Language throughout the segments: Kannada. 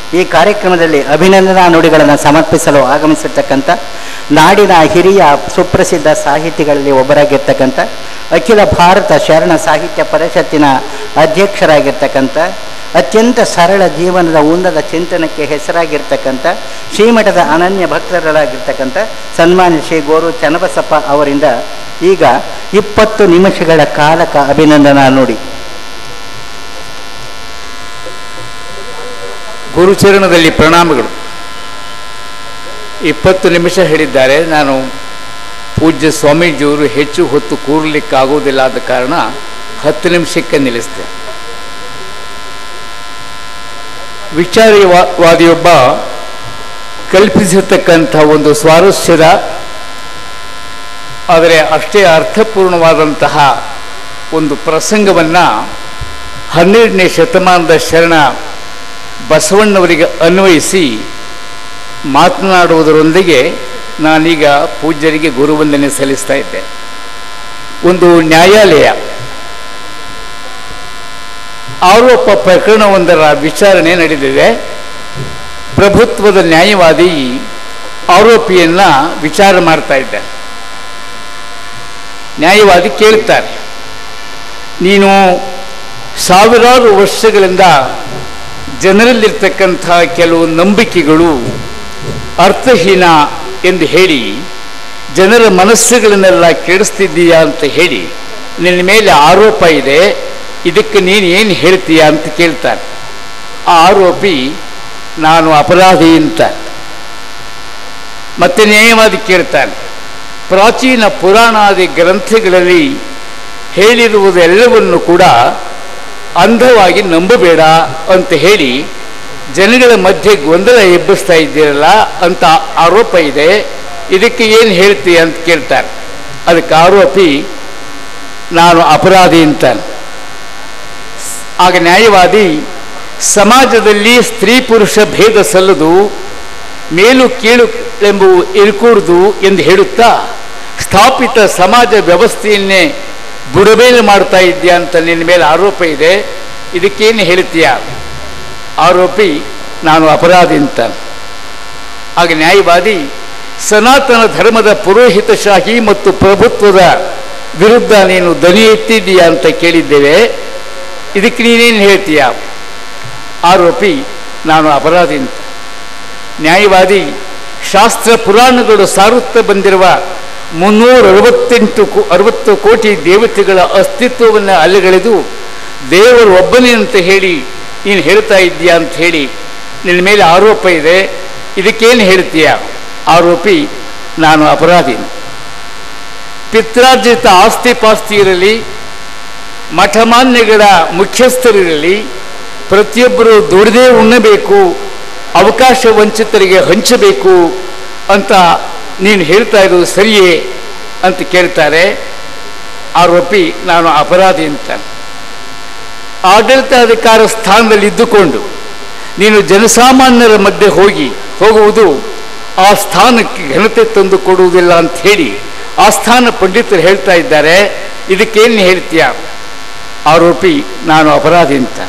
ಈ ಕಾರ್ಯಕ್ರಮದಲ್ಲಿ ಅಭಿನಂದನಾ ನುಡಿಗಳನ್ನು ಸಮರ್ಪಿಸಲು ಆಗಮಿಸಿರ್ತಕ್ಕಂಥ ನಾಡಿನ ಹಿರಿಯ ಸುಪ್ರಸಿದ್ಧ ಸಾಹಿತಿಗಳಲ್ಲಿ ಒಬ್ಬರಾಗಿರ್ತಕ್ಕಂಥ ಅಖಿಲ ಭಾರತ ಶರಣ ಸಾಹಿತ್ಯ ಪರಿಷತ್ತಿನ ಅಧ್ಯಕ್ಷರಾಗಿರ್ತಕ್ಕಂಥ ಅತ್ಯಂತ ಸರಳ ಜೀವನದ ಉನ್ನತ ಚಿಂತನಕ್ಕೆ ಹೆಸರಾಗಿರ್ತಕ್ಕಂಥ ಶ್ರೀಮಠದ ಅನನ್ಯ ಭಕ್ತರಾಗಿರ್ತಕ್ಕಂಥ ಸನ್ಮಾನ್ಯ ಶ್ರೀ ಗೋರು ಚನ್ನಬಸಪ್ಪ ಅವರಿಂದ ಈಗ ಇಪ್ಪತ್ತು ನಿಮಿಷಗಳ ಕಾಲಕ ಅಭಿನಂದನಾ ನುಡಿ ಗುರುಚರಣದಲ್ಲಿ ಪ್ರಣಾಮಗಳು ಇಪ್ಪತ್ತು ನಿಮಿಷ ಹೇಳಿದ್ದಾರೆ ನಾನು ಪೂಜ್ಯ ಸ್ವಾಮೀಜಿಯವರು ಹೆಚ್ಚು ಹೊತ್ತು ಕೂರಲಿಕ್ಕಾಗುವುದಿಲ್ಲ ಆದ ಕಾರಣ ಹತ್ತು ನಿಮಿಷಕ್ಕೆ ನಿಲ್ಲಿಸಿದೆ ವಿಚಾರವಾದಿಯೊಬ್ಬ ಕಲ್ಪಿಸಿರ್ತಕ್ಕಂಥ ಒಂದು ಸ್ವಾರಸ್ಯದ ಆದರೆ ಅಷ್ಟೇ ಅರ್ಥಪೂರ್ಣವಾದಂತಹ ಒಂದು ಪ್ರಸಂಗವನ್ನು ಹನ್ನೆರಡನೇ ಶತಮಾನದ ಶರಣ ಬಸವಣ್ಣವರಿಗೆ ಅನ್ವಯಿಸಿ ಮಾತನಾಡುವುದರೊಂದಿಗೆ ನಾನೀಗ ಪೂಜ್ಯರಿಗೆ ಗುರುವಂದನೆ ಸಲ್ಲಿಸ್ತಾ ಇದ್ದೆ ಒಂದು ನ್ಯಾಯಾಲಯ ಆರೋಪ ಪ್ರಕರಣವೊಂದರ ವಿಚಾರಣೆ ನಡೆದಿದೆ ಪ್ರಭುತ್ವದ ನ್ಯಾಯವಾದಿ ಆರೋಪಿಯನ್ನ ವಿಚಾರ ಮಾಡ್ತಾ ಇದ್ದಾರೆ ನ್ಯಾಯವಾದಿ ಕೇಳ್ತಾರೆ ನೀನು ಸಾವಿರಾರು ವರ್ಷಗಳಿಂದ ಜನರಲ್ಲಿರ್ತಕ್ಕಂಥ ಕೆಲವು ನಂಬಿಕೆಗಳು ಅರ್ಥಹೀನ ಎಂದು ಹೇಳಿ ಜನರ ಮನಸ್ಸುಗಳನ್ನೆಲ್ಲ ಕೆಡಿಸ್ತಿದ್ದೀಯಾ ಅಂತ ಹೇಳಿ ನಿನ್ನ ಮೇಲೆ ಆರೋಪ ಇದೆ ಇದಕ್ಕೆ ನೀನು ಏನು ಹೇಳ್ತೀಯ ಅಂತ ಕೇಳ್ತಾನೆ ಆ ಆರೋಪಿ ನಾನು ಅಪರಾಧಿ ಅಂತ ಮತ್ತೆ ನ್ಯಾಯವಾದಿ ಕೇಳ್ತಾನೆ ಪ್ರಾಚೀನ ಪುರಾಣಾದಿ ಗ್ರಂಥಗಳಲ್ಲಿ ಹೇಳಿರುವುದೆಲ್ಲವನ್ನು ಕೂಡ ಅಂಧವಾಗಿ ನಂಬಬೇಡ ಅಂತ ಹೇಳಿ ಜನಗಳ ಮಧ್ಯೆ ಗೊಂದಲ ಎಬ್ಬಿಸ್ತಾ ಇದ್ದೀರಲ್ಲ ಅಂತ ಆರೋಪ ಇದೆ ಇದಕ್ಕೆ ಏನು ಹೇಳ್ತೀಯ ಅಂತ ಕೇಳ್ತಾರೆ ಅದಕ್ಕೆ ಆರೋಪಿ ನಾನು ಅಪರಾಧಿ ಅಂತಾನೆ ಆಗ ನ್ಯಾಯವಾದಿ ಸಮಾಜದಲ್ಲಿ ಸ್ತ್ರೀ ಪುರುಷ ಭೇದ ಸಲ್ಲದು ಮೇಲು ಕೀಳು ಎಂಬುವು ಇರುಕೂಡುದು ಎಂದು ಹೇಳುತ್ತಾ ಸ್ಥಾಪಿತ ಸಮಾಜ ವ್ಯವಸ್ಥೆಯನ್ನೇ ಬುಡಮೇಲು ಮಾಡ್ತಾ ಇದೆಯಾ ಅಂತ ನಿನ್ನ ಮೇಲೆ ಆರೋಪ ಇದೆ ಇದಕ್ಕೇನು ಹೇಳ್ತೀಯ ಆರೋಪಿ ನಾನು ಅಪರಾಧಿ ಅಂತ ಆಗ ನ್ಯಾಯವಾದಿ ಸನಾತನ ಧರ್ಮದ ಪುರೋಹಿತಶಾಹಿ ಮತ್ತು ಪ್ರಭುತ್ವದ ವಿರುದ್ಧ ನೀನು ಧ್ವನಿ ಎತ್ತಿದ್ದೀಯಾ ಅಂತ ಕೇಳಿದ್ದೇವೆ ಇದಕ್ಕೆ ನೀನೇನು ಹೇಳ್ತೀಯ ಆರೋಪಿ ನಾನು ಅಪರಾಧಿ ಅಂತ ನ್ಯಾಯವಾದಿ ಶಾಸ್ತ್ರ ಪುರಾಣಗಳು ಸಾರುತ್ತಾ ಬಂದಿರುವ ಮುನ್ನೂರ ಅರವತ್ತೆಂಟು ಕೋ ಅರವತ್ತು ಕೋಟಿ ದೇವತೆಗಳ ಅಸ್ತಿತ್ವವನ್ನು ಅಲೆಗಳೆದು ದೇವರು ಒಬ್ಬನೇ ಅಂತ ಹೇಳಿ ನೀನು ಹೇಳ್ತಾ ಇದ್ದೀಯಾ ಅಂತ ಹೇಳಿ ನಿನ್ನ ಮೇಲೆ ಆರೋಪ ಇದೆ ಇದಕ್ಕೇನು ಹೇಳ್ತೀಯ ಆರೋಪಿ ನಾನು ಅಪರಾಧಿ ಪಿತ್ರಾರ್ಜಿತ ಆಸ್ತಿ ಪಾಸ್ತಿ ಇರಲಿ ಮಠಮಾನ್ಯಗಳ ಮುಖ್ಯಸ್ಥರಿರಲಿ ಪ್ರತಿಯೊಬ್ಬರು ದುಡಿದೇ ಉಣ್ಣಬೇಕು ಅವಕಾಶ ವಂಚಿತರಿಗೆ ಹಂಚಬೇಕು ಅಂತ ನೀನು ಹೇಳ್ತಾ ಇರೋದು ಸರಿಯೇ ಅಂತ ಕೇಳ್ತಾರೆ ಆರೋಪಿ ನಾನು ಅಪರಾಧಿ ಅಂತ ಆಡಳಿತಾಧಿಕಾರ ಸ್ಥಾನದಲ್ಲಿ ಇದ್ದುಕೊಂಡು ನೀನು ಜನಸಾಮಾನ್ಯರ ಮಧ್ಯೆ ಹೋಗಿ ಹೋಗುವುದು ಆ ಸ್ಥಾನಕ್ಕೆ ಘನತೆ ತಂದು ಕೊಡುವುದಿಲ್ಲ ಅಂತ ಹೇಳಿ ಆ ಸ್ಥಾನ ಪಂಡಿತರು ಹೇಳ್ತಾ ಇದ್ದಾರೆ ಇದಕ್ಕೇನು ಹೇಳ್ತೀಯ ಆರೋಪಿ ನಾನು ಅಪರಾಧಿ ಅಂತ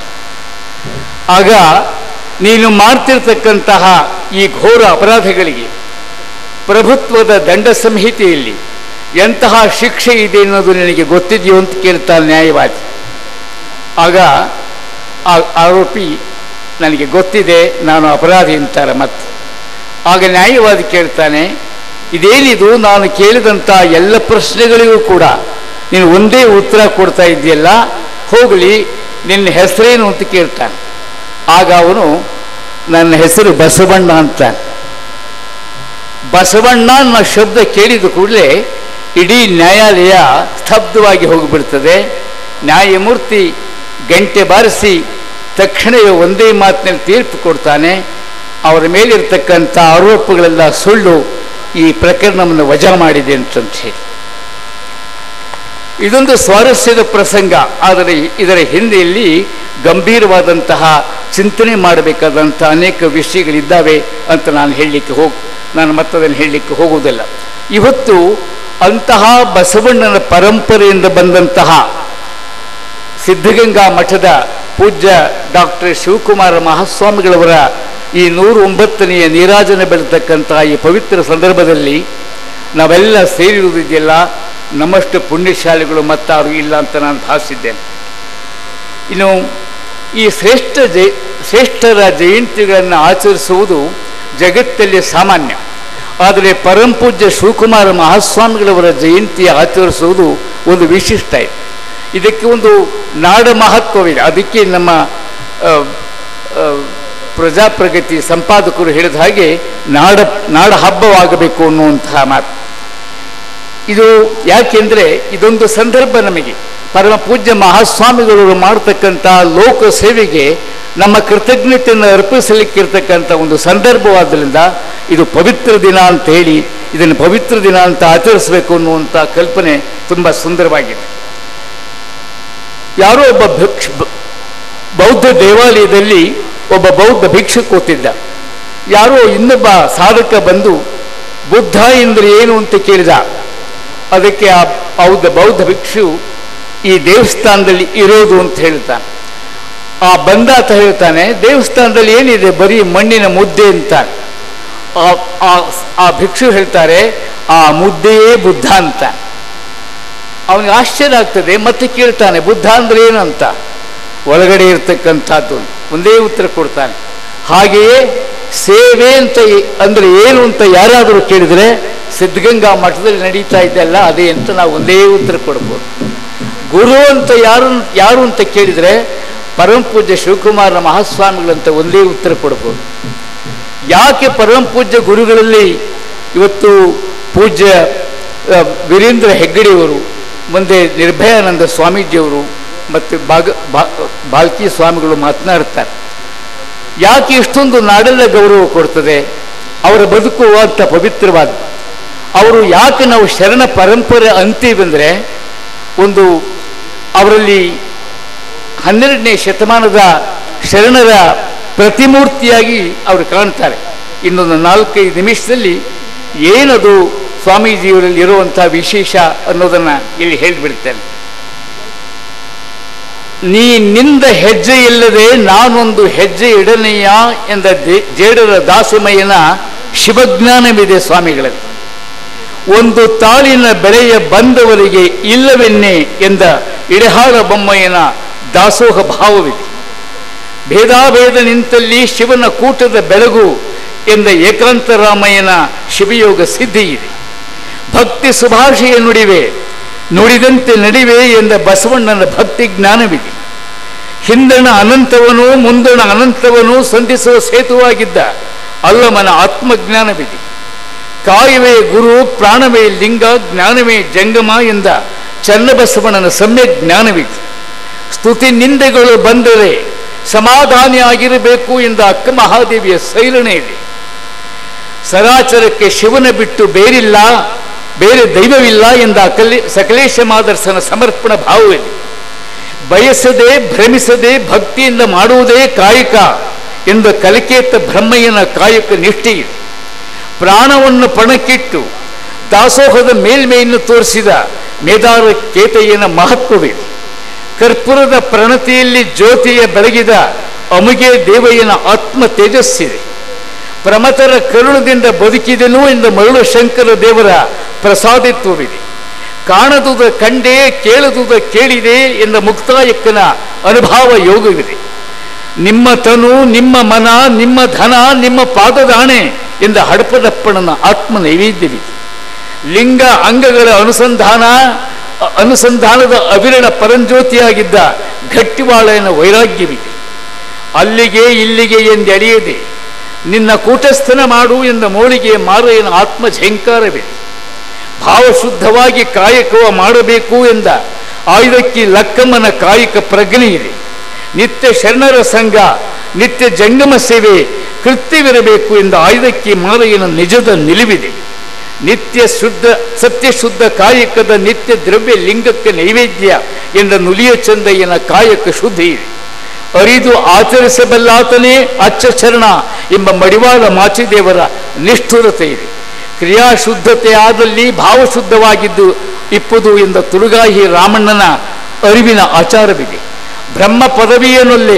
ಆಗ ನೀನು ಮಾಡ್ತಿರ್ತಕ್ಕಂತಹ ಈ ಘೋರ ಅಪರಾಧಗಳಿಗೆ ಪ್ರಭುತ್ವದ ದಂಡ ಸಂಹಿತೆಯಲ್ಲಿ ಎಂತಹ ಶಿಕ್ಷೆ ಇದೆ ಅನ್ನೋದು ನಿನಗೆ ಗೊತ್ತಿದೆಯೋ ಅಂತ ಕೇಳ್ತಾನೆ ನ್ಯಾಯವಾದಿ ಆಗ ಆ ಆರೋಪಿ ನನಗೆ ಗೊತ್ತಿದೆ ನಾನು ಅಪರಾಧಿ ಅಂತಾರೆ ಮತ್ತೆ ಆಗ ನ್ಯಾಯವಾದಿ ಕೇಳ್ತಾನೆ ಇದೇನಿದು ನಾನು ಕೇಳಿದಂಥ ಎಲ್ಲ ಪ್ರಶ್ನೆಗಳಿಗೂ ಕೂಡ ನೀನು ಒಂದೇ ಉತ್ತರ ಕೊಡ್ತಾ ಇದೆಯಲ್ಲ ಹೋಗಲಿ ನಿನ್ನ ಹೆಸರೇನು ಅಂತ ಕೇಳ್ತಾನೆ ಆಗ ಅವನು ನನ್ನ ಹೆಸರು ಬಸವಣ್ಣ ಅಂತಾನೆ ಬಸವಣ್ಣ ಅನ್ನೋ ಶಬ್ದ ಕೇಳಿದ ಕೂಡಲೇ ಇಡೀ ನ್ಯಾಯಾಲಯ ಸ್ತಬ್ಧವಾಗಿ ಹೋಗಿಬಿಡ್ತದೆ ನ್ಯಾಯಮೂರ್ತಿ ಗಂಟೆ ಬಾರಿಸಿ ತಕ್ಷಣವೇ ಒಂದೇ ಮಾತಿನಲ್ಲಿ ತೀರ್ಪು ಕೊಡ್ತಾನೆ ಅವರ ಮೇಲಿರ್ತಕ್ಕಂಥ ಆರೋಪಗಳೆಲ್ಲ ಸುಳ್ಳು ಈ ಪ್ರಕರಣವನ್ನು ವಜಾ ಮಾಡಿದೆ ಅಂತಂತ ಹೇಳಿ ಇದೊಂದು ಸ್ವಾರಸ್ಯದ ಪ್ರಸಂಗ ಆದರೆ ಇದರ ಹಿಂದೆಯಲ್ಲಿ ಗಂಭೀರವಾದಂತಹ ಚಿಂತನೆ ಮಾಡಬೇಕಾದಂಥ ಅನೇಕ ವಿಷಯಗಳಿದ್ದಾವೆ ಅಂತ ನಾನು ಹೇಳಲಿಕ್ಕೆ ಹೋಗಿ ನಾನು ಮತ್ತದನ್ನು ಹೇಳಲಿಕ್ಕೆ ಹೋಗುವುದಿಲ್ಲ ಇವತ್ತು ಅಂತಹ ಬಸವಣ್ಣನ ಪರಂಪರೆಯಿಂದ ಬಂದಂತಹ ಸಿದ್ಧಗಂಗಾ ಮಠದ ಪೂಜ್ಯ ಡಾಕ್ಟರ್ ಶಿವಕುಮಾರ ಮಹಾಸ್ವಾಮಿಗಳವರ ಈ ನೂರು ಒಂಬತ್ತನೆಯ ನೀರಾಜನೆ ಬೆಳತಕ್ಕಂಥ ಈ ಪವಿತ್ರ ಸಂದರ್ಭದಲ್ಲಿ ನಾವೆಲ್ಲ ಸೇರಿರುವುದಿದೆಯಲ್ಲ ನಮ್ಮಷ್ಟು ಪುಣ್ಯಶಾಲಿಗಳು ಮತ್ತಾರು ಇಲ್ಲ ಅಂತ ನಾನು ಭಾವಿಸಿದ್ದೇನೆ ಇನ್ನು ಈ ಶ್ರೇಷ್ಠ ಜಯ ಶ್ರೇಷ್ಠರ ಜಯಂತಿಗಳನ್ನು ಆಚರಿಸುವುದು ಜಗತ್ತಲ್ಲಿ ಸಾಮಾನ್ಯ ಆದರೆ ಪರಂಪೂಜ್ಯ ಶಿವಕುಮಾರ ಮಹಾಸ್ವಾಮಿಗಳವರ ಜಯಂತಿ ಆಚರಿಸುವುದು ಒಂದು ವಿಶಿಷ್ಟ ಇದೆ ಇದಕ್ಕೆ ಒಂದು ನಾಡ ಮಹತ್ವವಿದೆ ಅದಕ್ಕೆ ನಮ್ಮ ಆ, ಆ, ಪ್ರಜಾಪ್ರಗತಿ ಸಂಪಾದಕರು ಹೇಳಿದ ಹಾಗೆ ನಾಡ ನಾಡ ಹಬ್ಬವಾಗಬೇಕು ಅನ್ನುವಂತಹ ಮಾತು ಇದು ಯಾಕೆಂದರೆ ಇದೊಂದು ಸಂದರ್ಭ ನಮಗೆ ಪರಮ ಪೂಜ್ಯ ಮಹಾಸ್ವಾಮಿಗಳು ಮಾಡತಕ್ಕಂಥ ಲೋಕ ಸೇವೆಗೆ ನಮ್ಮ ಕೃತಜ್ಞತೆಯನ್ನು ಅರ್ಪಿಸಲಿಕ್ಕಿರ್ತಕ್ಕಂಥ ಒಂದು ಸಂದರ್ಭವಾದ್ದರಿಂದ ಇದು ಪವಿತ್ರ ದಿನ ಅಂತ ಹೇಳಿ ಇದನ್ನು ಪವಿತ್ರ ದಿನ ಅಂತ ಆಚರಿಸಬೇಕು ಅನ್ನುವಂಥ ಕಲ್ಪನೆ ತುಂಬ ಸುಂದರವಾಗಿದೆ ಯಾರೋ ಒಬ್ಬ ಭಿಕ್ಷ ಬ- ಬೌದ್ಧ ದೇವಾಲಯದಲ್ಲಿ ಒಬ್ಬ ಬೌದ್ಧ ಭಿಕ್ಷು ಕೂತಿದ್ದ ಯಾರೋ ಇನ್ನೊಬ್ಬ ಸಾಧಕ ಬಂದು ಬುದ್ಧ ಎಂದರೆ ಏನು ಅಂತ ಕೇಳಿದ ಅದಕ್ಕೆ ಆ ಬೌದ್ಧ ಬೌದ್ಧ ಭಿಕ್ಷು ಈ ದೇವಸ್ಥಾನದಲ್ಲಿ ಇರೋದು ಅಂತ ಹೇಳ್ತಾನೆ ಆ ಬಂದಾತ ಹೇಳ್ತಾನೆ ದೇವಸ್ಥಾನದಲ್ಲಿ ಏನಿದೆ ಬರೀ ಮಣ್ಣಿನ ಮುದ್ದೆ ಅಂತ ಆ- ಆ- ಆ ಭಿಕ್ಷು ಹೇಳ್ತಾರೆ ಆ ಮುದ್ದೆಯೇ ಬುದ್ಧ ಅಂತ ಅವನಿಗೆ ಆಶ್ಚರ್ಯ ಆಗ್ತದೆ ಮತ್ತೆ ಕೇಳ್ತಾನೆ ಬುದ್ಧ ಅಂದ್ರೆ ಏನು ಅಂತ ಒಳಗಡೆ ಇರ್ತಕ್ಕಂಥದ್ದು ಒಂದೇ ಉತ್ತರ ಕೊಡ್ತಾನೆ ಹಾಗೆಯೇ ಸೇವೆ ಅಂತ ಎ- ಅಂದ್ರೆ ಏನು ಅಂತ ಯಾರಾದರೂ ಕೇಳಿದ್ರೆ ಸಿದ್ಧಗಂಗಾ ಮಠದಲ್ಲಿ ನಡೀತಾ ಇದೆಯಲ್ಲ ಅದೇ ಅಂತ ನಾವು ಒಂದೇ ಉತ್ತರ ಕೊಡ್ಬೋದು ಗುರು ಅಂತ ಯಾರು ಯಾರು ಅಂತ ಕೇಳಿದರೆ ಪರಮ ಪೂಜ್ಯ ಶಿವಕುಮಾರ ಮಹಾಸ್ವಾಮಿಗಳಂತ ಒಂದೇ ಉತ್ತರ ಕೊಡ್ಬೋದು ಯಾಕೆ ಪರಮ ಪೂಜ್ಯ ಗುರುಗಳಲ್ಲಿ ಇವತ್ತು ಪೂಜ್ಯ ಆ, ವೀರೇಂದ್ರ ಹೆಗ್ಗಡೆಯವರು ಮುಂದೆ ನಿರ್ಭಯಾನಂದ ಸ್ವಾಮೀಜಿಯವರು ಮತ್ತು ಬಾಗ ಬಾ- ಬಾಲ್ಕಿ ಸ್ವಾಮಿಗಳು ಮಾತನಾಡ್ತಾರೆ ಯಾಕೆ ಇಷ್ಟೊಂದು ನಾಡೆಲ್ಲ ಗೌರವ ಕೊಡ್ತದೆ ಅವರ ಬದುಕು ಅಂತ ಪವಿತ್ರವಾದ ಅವರು ಯಾಕೆ ನಾವು ಶರಣ ಪರಂಪರೆ ಅಂತೀವಂದರೆ ಒಂದು ಅವರಲ್ಲಿ ಹನ್ನೆರಡನೇ ಶತಮಾನದ ಶರಣರ ಪ್ರತಿಮೂರ್ತಿಯಾಗಿ ಅವರು ಕಾಣ್ತಾರೆ ಇನ್ನೊಂದು ನಾಲ್ಕೈದು ನಿಮಿಷದಲ್ಲಿ ಏನದು ಸ್ವಾಮೀಜಿಯವರಲ್ಲಿ ಇರುವಂತಹ ವಿಶೇಷ ಅನ್ನೋದನ್ನು ಇಲ್ಲಿ ಹೇಳಿಬಿಡ್ತೇನೆ ನೀ ನಿಂದ ಹೆಜ್ಜೆ ಇಲ್ಲದೆ ನಾನೊಂದು ಹೆಜ್ಜೆ ಇಡನೆಯ ಎಂದ ದೇ- ಜೇಡರ ದಾಸಿಮಯ್ಯನ ಶಿವಜ್ಞಾನವಿದೆ ಸ್ವಾಮಿಗಳಲ್ಲಿ ಒಂದು ತಾಳಿನ ಬೆಳೆಯ ಬಂದವರಿಗೆ ಇಲ್ಲವೆನ್ನೆ ಎಂದ ಇಡಹಾಳ ಬೊಮ್ಮಯ್ಯನ ದಾಸೋಹ ಭಾವವಿದೆ ಭೇದಾಭೇದ ನಿಂತಲ್ಲಿ ಶಿವನ ಕೂಟದ ಬೆಳಗು ಎಂದ ಏಕಾಂತರಾಮಯ್ಯನ ಶಿವಯೋಗ ಸಿದ್ಧಿ ಇದೆ ಭಕ್ತಿ ಸುಭಾಷೆಯ ನುಡಿವೆ ನುಡಿದಂತೆ ನಡಿವೆ ಎಂದ ಬಸವಣ್ಣನ ಭಕ್ತಿ ಜ್ಞಾನವಿದೆ ಹಿಂದಣ ಅನಂತವನು ಮುಂದಣ ಅನಂತವನು ಸಂಧಿಸುವ ಸೇತುವಾಗಿದ್ದ ಅಲ್ಲಮನ ಆತ್ಮಜ್ಞಾನವಿದೆ ಕಾಯುವೆ ಗುರು ಪ್ರಾಣವೇ ಲಿಂಗ ಜ್ಞಾನವೇ ಜಂಗಮ ಎಂದ ಚನ್ನಬಸವಣ್ಣನ ಸಮ್ಯಕ್ ಜ್ಞಾನವಿದೆ ಸ್ತುತಿ ನಿಂದೆಗಳು ಬಂದರೆ ಸಮಾಧಾನಿಯಾಗಿರಬೇಕು ಎಂದ ಅಕ್ಕ ಮಹಾದೇವಿಯ ಸೈರಣೆ ಇದೆ ಸರಾಚರಕ್ಕೆ ಶಿವನ ಬಿಟ್ಟು ಬೇರಿಲ್ಲ ಬೇರೆ ದೈವವಿಲ್ಲ ಎಂದ ಅಕಲೆ ಸಕಲೇಶ ಮಾದರ್ಸನ ಸಮರ್ಪಣ ಭಾವವಿದೆ ಬಯಸದೆ ಭ್ರಮಿಸದೆ ಭಕ್ತಿಯಿಂದ ಮಾಡುವುದೇ ಕಾಯಕ ಎಂದ ಕಲಿಕೇತ ಬ್ರಹ್ಮಯ್ಯನ ಕಾಯಕ ನಿಷ್ಠೆ ಇದೆ ಪ್ರಾಣವನ್ನು ಪಣಕ್ಕಿಟ್ಟು ದಾಸೋಹದ ಮೇಲ್ಮೆಯನ್ನು ತೋರಿಸಿದ ಮೇದಾರ ಕೇತಯ್ಯನ ಮಹತ್ವವಿದೆ ಕರ್ಪೂರದ ಪ್ರಣತಿಯಲ್ಲಿ ಜ್ಯೋತಿಯ ಬೆಳಗಿದ ಅಮುಗೆ ದೇವಯ್ಯನ ಆತ್ಮ ತೇಜಸ್ಸಿದೆ ಪ್ರಮತರ ಕರುಣದಿಂದ ಬದುಕಿದನು ಎಂದ ಮರುಳು ಶಂಕರ ದೇವರ ಪ್ರಸಾದಿತ್ವವಿದೆ ಕಾಣದುದ ಕಂಡೇ ಕೇಳದುದ ಕೇಳಿದೆ ಎಂದ ಮುಕ್ತಾಯಕ್ಕನ ಅನುಭವ ಯೋಗವಿದೆ ನಿಮ್ಮ ತನು ನಿಮ್ಮ ಮನ ನಿಮ್ಮ ಧನ ನಿಮ್ಮ ಪಾದದಾಣೆ ಎಂದ ಹಡಪದಪ್ಪಣನ ಆತ್ಮ ನೈವೇದ್ಯವಿದೆ ಲಿಂಗ ಅಂಗಗಳ ಅನುಸಂಧಾನ ಅ- ಅನುಸಂಧಾನದ ಅವಿರಳ ಪರಂಜ್ಯೋತಿಯಾಗಿದ್ದ ಗಟ್ಟಿವಾಳನ ವೈರಾಗ್ಯವಿದೆ ಅಲ್ಲಿಗೆ ಇಲ್ಲಿಗೆ ಎಂದೆಳೆಯದೆ ನಿನ್ನ ಕೂಟಸ್ಥನ ಮಾಡು ಎಂದ ಮೋಳಿಗೆ ಮಾರಯ್ಯನ ಆತ್ಮ ಝೇಂಕಾರವಿದೆ ಭಾವಶುದ್ಧವಾಗಿ ಕಾಯಕವ ಮಾಡಬೇಕು ಎಂದ ಆಯುಧಕ್ಕಿ ಲಕ್ಕಮ್ಮನ ಕಾಯಕ ಪ್ರಜ್ಞೆ ಇದೆ ನಿತ್ಯ ಶರಣರ ಸಂಘ ನಿತ್ಯ ಜಂಗಮ ಸೇವೆ ಕೃತ್ಯವಿರಬೇಕು ಎಂದ ಆಯುಧಕ್ಕಿ ಮಾರಯ್ಯನ ನಿಜದ ನಿಲುವಿದೆ ನಿತ್ಯ ಶುದ್ಧ ಸತ್ಯಶುದ್ಧ ಕಾಯಕದ ನಿತ್ಯ ದ್ರವ್ಯ ಲಿಂಗಕ್ಕೆ ನೈವೇದ್ಯ ಎಂದ ನುಲಿಯ ಚಂದಯ್ಯನ ಕಾಯಕ ಶುದ್ಧಿ ಇದೆ ಅರಿದು ಆಚರಿಸಬಲ್ಲಾತನೇ ಅಚ್ಚಚರಣ ಎಂಬ ಮಡಿವಾಳ ಮಾಚಿದೇವರ ನಿಷ್ಠುರತೆ ಇದೆ ಕ್ರಿಯಾಶುದ್ಧತೆ ಆದಲ್ಲಿ ಭಾವಶುದ್ಧವಾಗಿದ್ದು ಇಪ್ಪುದು ಎಂದ ತುಳುಗಾಹಿ ರಾಮಣ್ಣನ ಅರಿವಿನ ಆಚಾರವಿದೆ ಬ್ರಹ್ಮ ಪದವಿಯನಲ್ಲೇ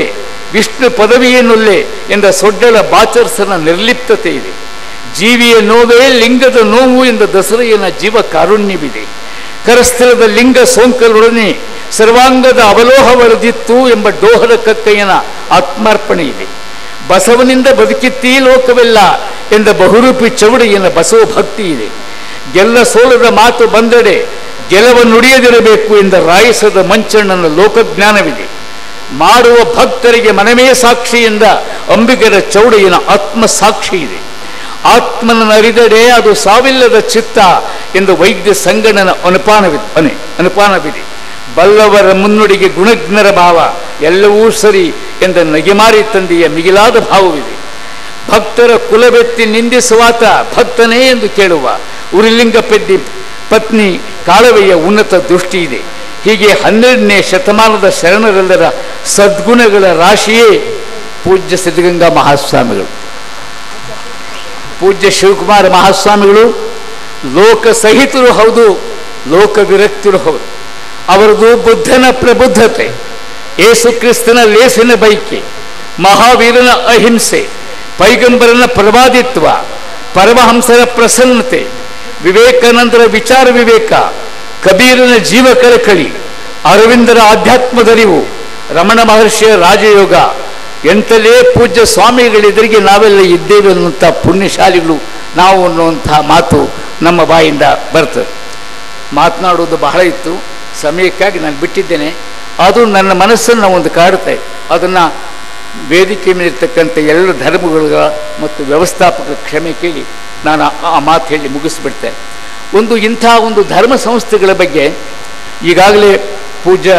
ವಿಷ್ಣು ಪದವಿಯನ್ನುಲ್ಲೇ ಎಂದ ಸೊಡ್ಡಳ ಬಾಚರ್ಸನ ನಿರ್ಲಿಪ್ತತೆ ಇದೆ ಜೀವಿಯ ನೋವೇ ಲಿಂಗದ ನೋವು ಎಂದ ದಸರೆಯನ ಜೀವ ಕಾರುಣ್ಯವಿದೆ ಕರಸ್ಥಳದ ಲಿಂಗ ಸೋಂಕಲೊಡನೆ ಸರ್ವಾಂಗದ ಅವಲೋಹವರದಿತ್ತು ಎಂಬ ಡೋಹರ ಕಕ್ಕಯ್ಯನ ಆತ್ಮಾರ್ಪಣೆ ಇದೆ ಬಸವನಿಂದ ಬದುಕಿತ್ತೀ ಲೋಕವೆಲ್ಲ ಎಂದ ಬಹುರೂಪಿ ಚೌಡಿಯನ ಬಸವ ಭಕ್ತಿ ಇದೆ ಗೆಲ್ಲ ಸೋಲದ ಮಾತು ಬಂದಡೆ ಗೆಲವ ನುಡಿಯದಿರಬೇಕು ಎಂದ ರಾಯಸದ ಮಂಚಣ್ಣನ ಲೋಕಜ್ಞಾನವಿದೆ ಮಾಡುವ ಭಕ್ತರಿಗೆ ಮನವೇ ಸಾಕ್ಷಿಯಿಂದ ಅಂಬಿಗರ ಚೌಡೆಯನ ಆತ್ಮ ಸಾಕ್ಷಿ ಇದೆ ಆತ್ಮನ ಅರಿದಡೆ ಅದು ಸಾವಿಲ್ಲದ ಚಿತ್ತ ಎಂದು ವೈದ್ಯ ಸಂಗಣನ ಅನುಪಾನವಿದೆ ಅನೆ ಅನುಪಾನವಿದೆ ಬಲ್ಲವರ ಮುನ್ನುಡಿಗೆ ಗುಣಜ್ಞರ ಭಾವ ಎಲ್ಲವೂ ಸರಿ ಎಂದ ನಗೆಮಾರಿ ತಂದೆಯ ಮಿಗಿಲಾದ ಭಾವವಿದೆ ಭಕ್ತರ ಕುಲವೆತ್ತಿ ನಿಂದಿಸುವಾತ ಭಕ್ತನೇ ಎಂದು ಕೇಳುವ ಉರಿಲಿಂಗ ಪೆದ್ದಿ ಪತ್ನಿ ಕಾಳವೆಯ ಉನ್ನತ ದೃಷ್ಟಿ ಇದೆ ಹೀಗೆ ಹನ್ನೆರಡನೇ ಶತಮಾನದ ಶರಣರೆಲ್ಲರ ಸದ್ಗುಣಗಳ ರಾಶಿಯೇ ಪೂಜ್ಯ ಸಿದ್ಧಗಂಗಾ ಮಹಾಸ್ವಾಮಿಗಳು ಪೂಜ್ಯ ಶಿವಕುಮಾರ ಮಹಾಸ್ವಾಮಿಗಳು ಲೋಕ ಸಹಿತರು ಹೌದು ಲೋಕ ವಿರಕ್ತರು ಹೌದು ಅವರದು ಬುದ್ಧನ ಪ್ರಬುದ್ಧತೆ ಏಸು ಕ್ರಿಸ್ತನ ಲೇಸಿನ ಬೈಕೆ ಮಹಾವೀರನ ಅಹಿಂಸೆ ಪೈಗಂಬರನ ಪ್ರವಾದಿತ್ವ ಪರಮಹಂಸರ ಪ್ರಸನ್ನತೆ ವಿವೇಕಾನಂದರ ವಿಚಾರ ವಿವೇಕ ಕಬೀರನ ಜೀವ ಕಳಕಳಿ ಅರವಿಂದರ ಆಧ್ಯಾತ್ಮದರಿವು ರಮಣ ಮಹರ್ಷಿಯ ರಾಜಯೋಗ ಎಂತಲೇ ಪೂಜ್ಯ ಸ್ವಾಮಿಗಳೆದುರಿಗೆ ನಾವೆಲ್ಲ ಇದ್ದೇವೆ ಅನ್ನುವಂಥ ಪುಣ್ಯಶಾಲಿಗಳು ನಾವು ಅನ್ನುವಂಥ ಮಾತು ನಮ್ಮ ಬಾಯಿಂದ ಬರ್ತದೆ ಮಾತನಾಡುವುದು ಬಹಳ ಇತ್ತು ಸಮಯಕ್ಕಾಗಿ ನಾನು ಬಿಟ್ಟಿದ್ದೇನೆ ಅದು ನನ್ನ ಮನಸ್ಸನ್ನು ಒಂದು ಕಾಡುತ್ತೆ ಅದನ್ನು ವೇದಿಕೆ ಮೇಲಿರ್ತಕ್ಕಂಥ ಎಲ್ಲ ಧರ್ಮಗಳ ಮತ್ತು ವ್ಯವಸ್ಥಾಪಕರ ಕ್ಷಮೆ ಕೇಳಿ ನಾನು ಆ- ಆ ಮಾತು ಹೇಳಿ ಮುಗಿಸ್ಬಿಡ್ತೇನೆ ಒಂದು ಇಂಥ ಒಂದು ಧರ್ಮ ಸಂಸ್ಥೆಗಳ ಬಗ್ಗೆ ಈಗಾಗಲೇ ಪೂಜ್ಯ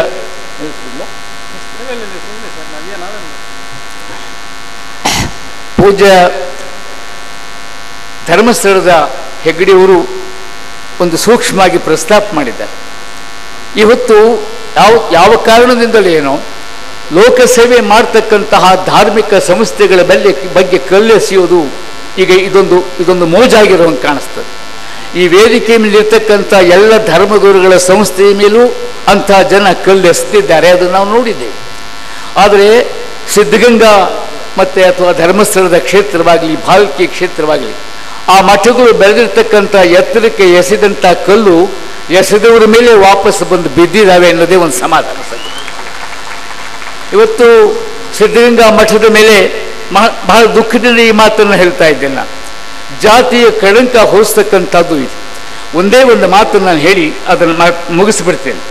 ಪೂಜ್ಯ ಧರ್ಮಸ್ಥಳದ ಹೆಗ್ಗಡೆಯವರು ಒಂದು ಸೂಕ್ಷ್ಮವಾಗಿ ಪ್ರಸ್ತಾಪ ಮಾಡಿದ್ದಾರೆ ಇವತ್ತು ಯಾವ ಯಾವ ಕಾರಣದಿಂದಲೇನೋ ಲೋಕಸೇವೆ ಮಾಡ್ತಕ್ಕಂತಹ ಧಾರ್ಮಿಕ ಸಂಸ್ಥೆಗಳ ಮೇಲೆ ಬಗ್ಗೆ ಕಲ್ಲೆಸೆಯೋದು ಈಗ ಇದೊಂದು ಇದೊಂದು ಮೋಜಾಗಿರುವಂಗೆ ಕಾಣಿಸ್ತದೆ ಈ ವೇದಿಕೆ ಮೇಲಿರ್ತಕ್ಕಂಥ ಎಲ್ಲ ಧರ್ಮಗುರುಗಳ ಸಂಸ್ಥೆಯ ಮೇಲೂ ಅಂತಹ ಜನ ಕಲ್ಲೆಸೆದಿದ್ದಾರೆ ಅದು ನಾವು ನೋಡಿದ್ದೇವೆ ಆದರೆ ಸಿದ್ಧಗಂಗಾ ಮತ್ತೆ ಅಥವಾ ಧರ್ಮಸ್ಥಳದ ಕ್ಷೇತ್ರವಾಗಲಿ ಭಾಲ್ಕಿ ಕ್ಷೇತ್ರವಾಗಲಿ ಆ ಮಠಗಳು ಬೆಳೆದಿರ್ತಕ್ಕಂಥ ಎತ್ತರಕ್ಕೆ ಎಸೆದಂಥ ಕಲ್ಲು ಎಸೆದವರ ಮೇಲೆ ವಾಪಸ್ ಬಂದು ಬಿದ್ದಿದ್ದಾವೆ ಅನ್ನೋದೇ ಒಂದು ಸಮಾಧಾನ ಸಂಗತಿ. ಇವತ್ತು ಸಿದ್ಧಗಂಗಾ ಮಠದ ಮೇಲೆ ಮಹ- ಬಹಳ ದುಃಖದಿಂದ ಈ ಮಾತನ್ನು ಹೇಳ್ತಾ ಇದ್ದೇನೆ ನಾನು ಜಾತಿಯ ಕಳಂಕ ಹೊರಿಸ್ತಕ್ಕಂಥದ್ದು ಇದು ಒಂದೇ ಒಂದು ಮಾತನ್ನು ನಾನು ಹೇಳಿ ಅದನ್ನು ಮಾ- ಮುಗಿಸ್ಬಿಡ್ತೇನೆ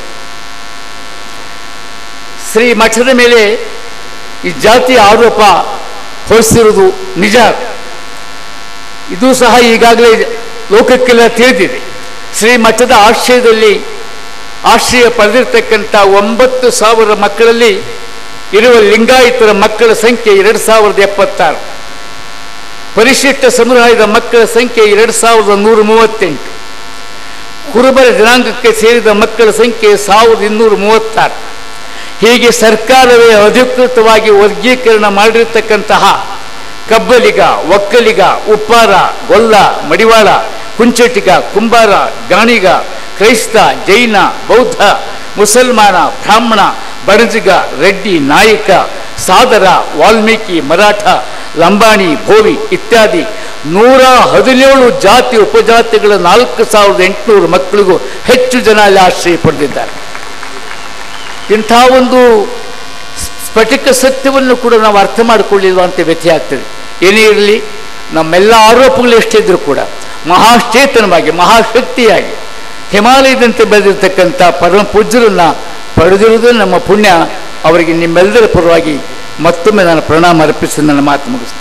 ಶ್ರೀ ಮಠದ ಮೇಲೆ ಈ ಜಾತಿಯ ಆರೋಪ ಹೊರಿಸಿರುವುದು ನಿಜ ಇದು ಸಹ ಈಗಾಗಲೇ ಲೋಕಕ್ಕೆಲ್ಲ ತಿಳಿದಿದೆ ಶ್ರೀ ಮಠದ ಆಶ್ರಯದಲ್ಲಿ ಆಶ್ರಯ ಪಡೆದಿರ್ತಕ್ಕಂಥ ಒಂಬತ್ತು ಸಾವಿರ ಮಕ್ಕಳಲ್ಲಿ ಇರುವ ಲಿಂಗಾಯತರ ಮಕ್ಕಳ ಸಂಖ್ಯೆ ಎರಡು ಸಾವಿರದ ಎಪ್ಪತ್ತಾರು ಪರಿಶಿಷ್ಟ ಸಮುದಾಯದ ಮಕ್ಕಳ ಸಂಖ್ಯೆ ಎರಡು ಸಾವಿರದ ನೂರ ಮೂವತ್ತೆಂಟು ಕುರುಬರ ಜನಾಂಗಕ್ಕೆ ಸೇರಿದ ಮಕ್ಕಳ ಸಂಖ್ಯೆ ಸಾವಿರದ ಇನ್ನೂರ ಮೂವತ್ತಾರು ಹೀಗೆ ಸರ್ಕಾರವೇ ಅಧಿಕೃತವಾಗಿ ವರ್ಗೀಕರಣ ಮಾಡಿರ್ತಕ್ಕಂತಹ ಕಬ್ಬಲಿಗ ಒಕ್ಕಲಿಗ ಉಪ್ಪಾರ ಗೊಲ್ಲ ಮಡಿವಾಳ ಕುಂಚಟಿಗ ಕುಂಬಾರ ಗಾಣಿಗ ಕ್ರೈಸ್ತ ಜೈನ ಬೌದ್ಧ ಮುಸಲ್ಮಾನ ಬ್ರಾಹ್ಮಣ ಬಣಜಿಗ ರೆಡ್ಡಿ ನಾಯಕ ಸಾದರ ವಾಲ್ಮೀಕಿ ಮರಾಠ ಲಂಬಾಣಿ ಭೋವಿ ಇತ್ಯಾದಿ ನೂರ ಹದಿನೇಳು ಜಾತಿ ಉಪಜಾತಿಗಳ ನಾಲ್ಕು ಸಾವಿರದ ಎಂಟುನೂರು ಮಕ್ಕಳಿಗೂ ಹೆಚ್ಚು ಜನ ಅಲ್ಲಿ ಆಶ್ರಯ ಪಡೆದಿದ್ದಾರೆ ಇಂಥ ಒಂದು ಸ್ಫಟಿಕ ಸತ್ಯವನ್ನು ಕೂಡ ನಾವು ಅರ್ಥ ಮಾಡಿಕೊಳ್ಳಿಲ್ವ ಅಂತ ವ್ಯಥೆ ಆಗ್ತದೆ ಏನೇ ಇರಲಿ ನಮ್ಮೆಲ್ಲ ಆರೋಪಗಳು ಎಷ್ಟಿದ್ರು ಕೂಡ ಮಹಾಚೇತನವಾಗಿ ಮಹಾಶಕ್ತಿಯಾಗಿ ಹಿಮಾಲಯದಂತೆ ಬೆಳೆದಿರ್ತಕ್ಕಂಥ ಪರಮ ಪೂಜ್ಯರನ್ನ ಪಡೆದಿರುವುದು ನಮ್ಮ ಪುಣ್ಯ ಅವರಿಗೆ ನಿಮ್ಮೆಲ್ಲರ ಪರವಾಗಿ ಮತ್ತೊಮ್ಮೆ ನಾನು ಪ್ರಣಾಮ ಅರ್ಪಿಸಿ ನನ್ನ ಮಾತು ಮುಗಿಸ್ತೇನೆ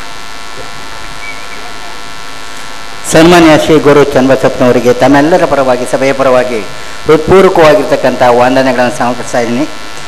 ಸನ್ಮಾನ್ಯ ಶ್ರೀ ಗುರು ಚನ್ನಬಸಪ್ಪನವರಿಗೆ ತಮ್ಮೆಲ್ಲರ ಪರವಾಗಿ ಸಭೆಯ ಪರವಾಗಿ ಹೃತ್ಪೂರ್ವಕವಾಗಿರ್ತಕ್ಕಂಥ ವಂದನೆಗಳನ್ನು ಸಮರ್ಪಿಸ್ತಾ ಇದ್ದೀನಿ